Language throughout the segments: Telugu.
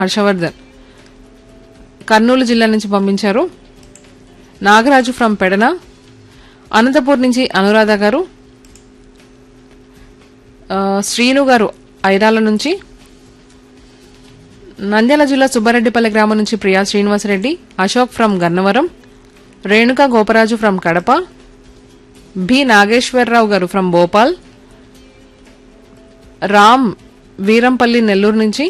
హర్షవర్ధన్ కర్నూలు జిల్లా నుంచి పంపించారు నాగరాజు ఫ్రమ్ పెడన అనంతపూర్ నుంచి అనురాధ గారు ఆ, శ్రీను గారు ఐరాల నుంచి నంద్యాల జిల్లా సుబ్బారెడ్డిపల్లి గ్రామం నుంచి Priya Srinivasareddy Ashok from Gannavaram Renuka Goparaju from Kadapa B Nageswararao garu from Bhopal Ram Veerampalli Nellore నుంచి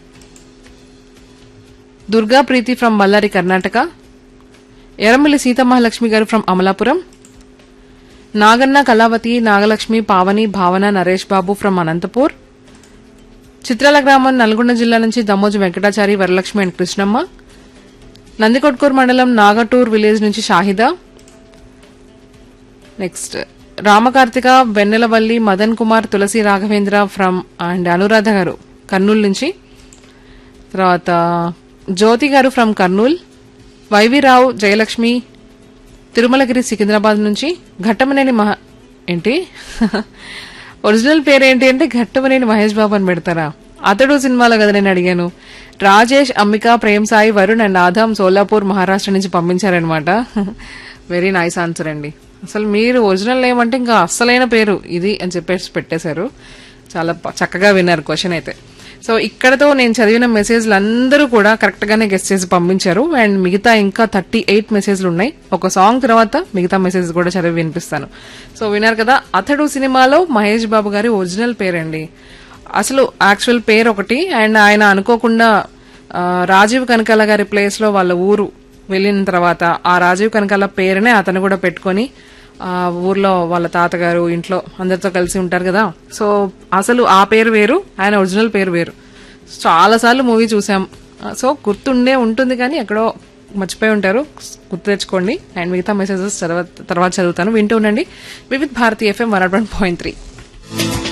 Durga Preethi from Ballari Karnataka Erramilli Seethamahalakshmi garu from Amalapuram Naganna Kalavathi Nagalakshmi Pavani Bhavana Naresh Babu from Anantapur చిత్రాల గ్రామం నల్గొండ జిల్లా నుంచి దమ్మోజు వెంకటాచారి వరలక్ష్మి అండ్ కృష్ణమ్మ నందికొట్కూరు మండలం నాగటూర్ విలేజ్ నుంచి Shahida next Ramakarthika Vennelavalli Madan Kumar Tulasi Raghavendra from and Anuradha garu Kurnool నుంచి తర్వాత జ్యోతి గారు ఫ్రమ్ కర్నూల్ వైవి రావు జయలక్ష్మి తిరుమలగిరి సికింద్రాబాద్ నుంచి ఘట్టమనేని మహా ఏంటి ఒరిజినల్ పేరు ఏంటి అంటే ఘట్టమనేని మహేష్ బాబు అని పెడతారా అతడు సినిమాలో కదా నేను అడిగాను రాజేష్ అంబిక ప్రేమ్ సాయి వరుణ్ అండ్ ఆదాం సోలాపూర్ మహారాష్ట్ర నుంచి పంపించారనమాట వెరీ నైస్ ఆన్సర్ అండి అసలు మీరు ఒరిజినల్ నేమ్ అంటే ఇంకా అస్సలైన పేరు ఇది అని చెప్పేసి పెట్టేశారు చాలా ప- చక్కగా విన్నారు క్వశ్చన్ అయితే సో ఇక్కడతో నేను చదివిన మెసేజ్లు అందరూ కూడా కరెక్ట్ గానే గెస్ట్ చేసి పంపించారు అండ్ మిగతా ఇంకా థర్టీ ఎయిట్ మెసేజ్లు ఉన్నాయి ఒక సాంగ్ తర్వాత మిగతా మెసేజ్ కూడా చదివి వినిపిస్తాను సో విన్నారు కదా అతడు సినిమాలో మహేష్ బాబు గారి ఒరిజినల్ పేరండి అసలు యాక్చువల్ పేరు ఒకటి అండ్ ఆయన అనుకోకుండా ఆ, రాజీవ్ కనకాల గారి ప్లేస్ లో వాళ్ళ ఊరు వెళ్ళిన తర్వాత ఆ రాజీవ్ కనకాల పేరునే అతను కూడా పెట్టుకొని ఆ ఊర్లో వాళ్ళ తాతగారు ఇంట్లో అందరితో కలిసి ఉంటారు కదా సో అసలు ఆ పేరు వేరు ఆయన ఒరిజినల్ పేరు వేరు చాలా సార్లు మూవీ చూసాం సో గుర్తుండే ఉంటుంది కానీ ఎక్కడో మర్చిపోయి ఉంటారు గుర్తు తెచ్చుకోండి అండ్ మిగతా మెసేజెస్ తర్వాత తర్వాత చదువుతాను వింటూ ఉండండి Vividh Bharati FM one point three